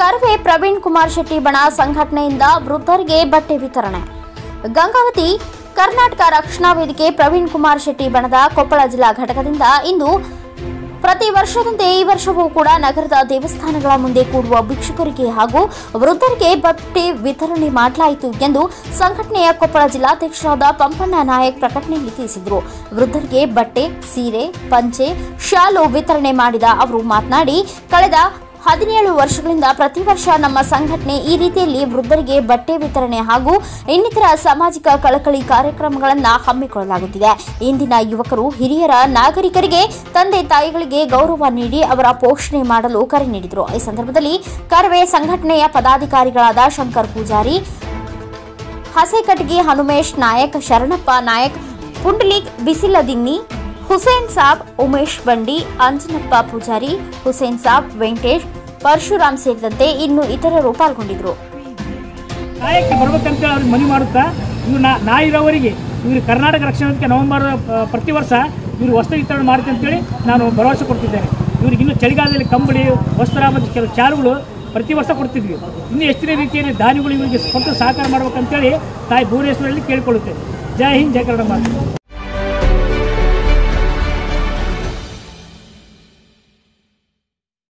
ಕರ್ವೆ ಪ್ರವೀಣ್ ಕುಮಾರ್ ಶೆಟ್ಟಿ ಬಣ ಸಂಘಟನೆಯಿಂದ ವೃದ್ಧರಿಗೆ ಬಟ್ಟೆ ವಿತರಣೆ ಗಂಗಾವತಿ ಕರ್ನಾಟಕ ರಕ್ಷಣಾ ವೇದಿಕೆ ಪ್ರವೀಣ್ ಕುಮಾರ್ ಶೆಟ್ಟಿ ಬಣದ ಕೊಪ್ಪಳ ಜಿಲ್ಲಾ ಘಟಕದಿಂದ ಇಂದು ಪ್ರತಿ ವರ್ಷದಂತೆ ಈ ವರ್ಷವೂ ಕೂಡ ನಗರದ ದೇವಸ್ಥಾನಗಳ ಮುಂದೆ ಕೂಡುವ ಭಿಕ್ಷುಕರಿಗೆ ಹಾಗೂ ವೃದ್ಧರಿಗೆ ಬಟ್ಟೆ ವಿತರಣೆ ಮಾಡಲಾಯಿತು ಎಂದು ಸಂಘಟನೆಯ ಕೊಪ್ಪಳ ಜಿಲ್ಲಾಧ್ಯಕ್ಷರಾದ ಪಂಪಣ್ಣ ನಾಯಕ್ ಪ್ರಕಟಣೆಯಲ್ಲಿ ತಿಳಿಸಿದರು ವೃದ್ಧರಿಗೆ ಬಟ್ಟೆ ಸೀರೆ ಪಂಚೆ ಶಾಲು ವಿತರಣೆ ಮಾಡಿದ ಅವರು ಮಾತನಾಡಿ ಕಳೆದ ಹದಿನೇಳು ವರ್ಷಗಳಿಂದ ಪ್ರತಿ ವರ್ಷ ನಮ್ಮ ಸಂಘಟನೆ ಈ ರೀತಿಯಲ್ಲಿ ವೃದ್ಧರಿಗೆ ಬಟ್ಟೆ ವಿತರಣೆ ಹಾಗೂ ಇನ್ನಿತರ ಸಾಮಾಜಿಕ ಕಳಕಳಿ ಕಾರ್ಯಕ್ರಮಗಳನ್ನು ಹಮ್ಮಿಕೊಳ್ಳಲಾಗುತ್ತಿದೆ ಇಂದಿನ ಯುವಕರು ಹಿರಿಯರ ನಾಗರಿಕರಿಗೆ ತಂದೆ ತಾಯಿಗಳಿಗೆ ಗೌರವ ನೀಡಿ ಅವರ ಪೋಷಣೆ ಮಾಡಲು ಕರೆ ನೀಡಿದರು ಈ ಸಂದರ್ಭದಲ್ಲಿ ಕರವೇ ಸಂಘಟನೆಯ ಪದಾಧಿಕಾರಿಗಳಾದ ಶಂಕರ್ ಪೂಜಾರಿ ಹಸೆಕಟಗಿ ಹನುಮೇಶ್ ನಾಯಕ್ ಶರಣಪ್ಪ ನಾಯಕ್ ಪುಂಡಲಿಕ್ ಬಿಸಿಲದಿನ್ನಿ ಹುಸೇನ್ ಸಾಬ್ ಉಮೇಶ್ ಬಂಡಿ ಅಂಜನಪ್ಪ ಪೂಜಾರಿ ಹುಸೇನ್ ಸಾಬ್ ವೆಂಕಟೇಶ್ ಪರಶುರಾಮ್ ಸೇರಿದಂತೆ ಇನ್ನು ಇತರರು ಪಾಲ್ಗೊಂಡಿದ್ದರು ಕಾಯಕ್ಕೆ ಬರ್ಬೇಕಂತ ಅವ್ರಿಗೆ ಮನವಿ ಮಾಡುತ್ತಾ ಇವ್ರು ನಾ ನಾ ಇರೋವರಿಗೆ ಇವ್ರು ಕರ್ನಾಟಕ ರಕ್ಷಣಾ ವೇದಿಕೆ ನವೆಂಬರ್ ಆ, ಪ್ರತಿ ವರ್ಷ ಇವರು ವಸ್ತ್ರ ವಿತರಣೆ ಮಾಡ್ತೀನಿ ಅಂತೇಳಿ ನಾನು ಭರವಸೆ ಕೊಡ್ತಿದ್ದೇನೆ ಇವ್ರಿಗೆ ಇನ್ನೂ ಚಳಿಗಾಲದಲ್ಲಿ ಕಂಬಳಿ ವಸ್ತ್ರ ಮತ್ತು ಕೆಲವು ಚಾರುಗಳು ಪ್ರತಿ ವರ್ಷ ಕೊಡ್ತಿದ್ವಿ ಇನ್ನೂ ಹೆಚ್ಚಿನ ರೀತಿಯಲ್ಲಿ ದಾನಿಗಳು ಇವರಿಗೆ ಕೊಟ್ಟು ಸಹಕಾರ ಮಾಡ್ಬೇಕಂತೇಳಿ ತಾಯಿ ಭುವನೇಶ್ವರಲ್ಲಿ ಕೇಳಿಕೊಳ್ಳುತ್ತೇವೆ ಜೈ ಹಿಂದ್ ಜೈ ಕನ್ನಡ ಮಾತು